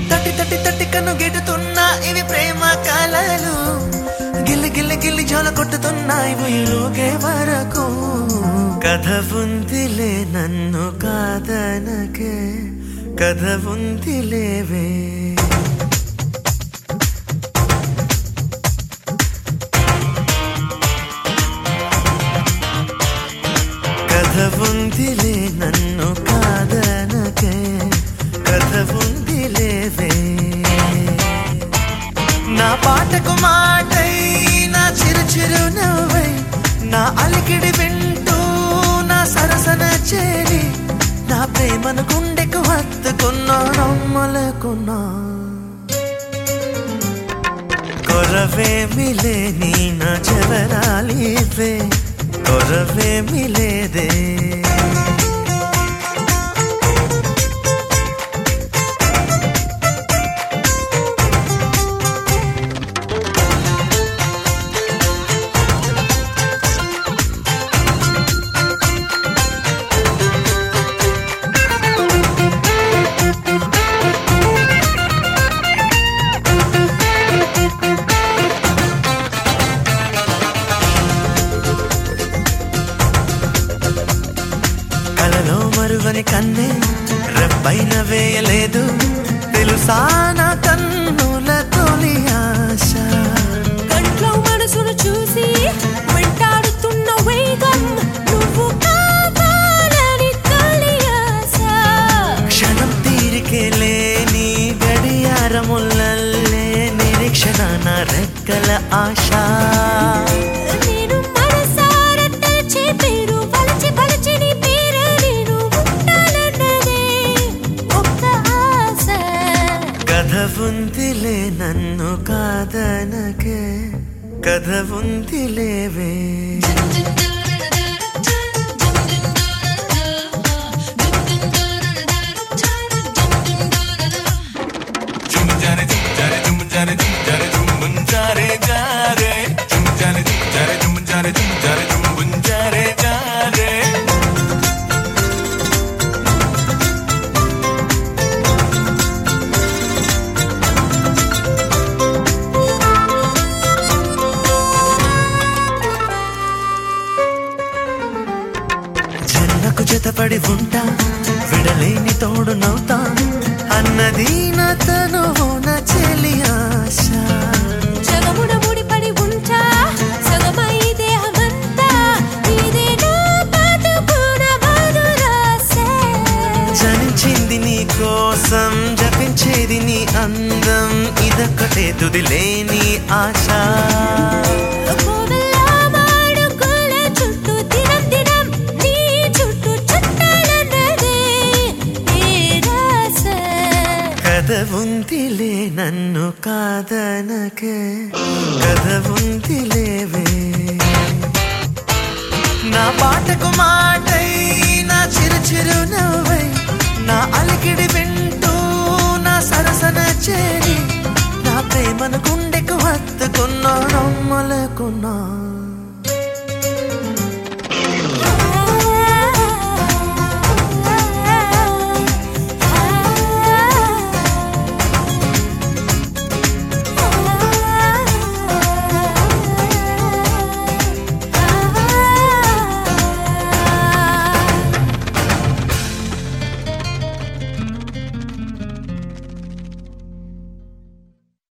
తట్టి తట్టి తట్టి కన్ను గిట్టుతున్నా ఇవి ప్రేమ కాలాలు గిల్లి గిల్లి గిల్లి జోల కొట్టుతున్నాయి ఉయ్యులుగే వరకు కథ ఉందిలే నన్ను కాదనకే కథ ఉందిలేవే కథ ఉందిలే నన్ను కాదనకే కథ ఉందిలేవే నా పాటకు మాటై నా చిరు చిరు నవ్వై నా అలికిడి వింటూ నా సరసన చేరి నా ప్రేమను గుండెకు హత్తుకున్నా నమ్మలేకున్నా కొరవే మిలే నీ నా చెవరాలివే కొరవే మిలేదే కలలో మరువని కన్నే రెప్పైన వేయలేదు తెలుసా నా కన్నుల తొలి ఆశ కంట్లో మనసును చూసి వెంటాడుతున్న వేగం నువ్వు కావాలని తొలి ఆశ క్షణం తీరికే లేని గడియారముల్లే నిరీక్షణ నా రెక్కల ఆశ నేను మనసారా తలచే పేరు వలచి వలచి నీ పేరు నేను ఉంటానన్నదే ఒక్క ఆశ కథ ఉందిలే నన్ను కాదనకే కథ ఉందిలేవే జుమ్ముజారే జుమ్ముజారే జుమ్ముజారే జుమ్ముజారే జుమ్ముంజారే జారే జుమ్ముజారే జుమ్ముజారే జుమ్ముజారే జుమ్ముజారే జుమ్ముంజారే జారే జన్మకు జతపడి ఉంటా విడలేని తోడు నవ్వుతా అన్నది నా తనువు నా చెలి ఆశ జగమున ముడిపడి ఉంటా సగమై దేహమంతా ఇదే నా బతుకున మధురాసే జనించింది నీ కోసం జపించేది నీ అందం ఇదొక్కటే తుదిలేని ఆశ కోవెల మాడుకుల చుట్టూ దినం దినం నీ చుట్టూ చుట్టాలన్నదే నిరాశ కథ ఉందిలే నన్ను కాదనకే కథ ఉందిలేవే నా పాటకు మాటై నా చిరు చిరు నవ్వై నా అలికిడి వింటూ నా సరసన చేరి నా ప్రేమను గుండెకు హత్తుకున్నా నమ్మలేకున్నా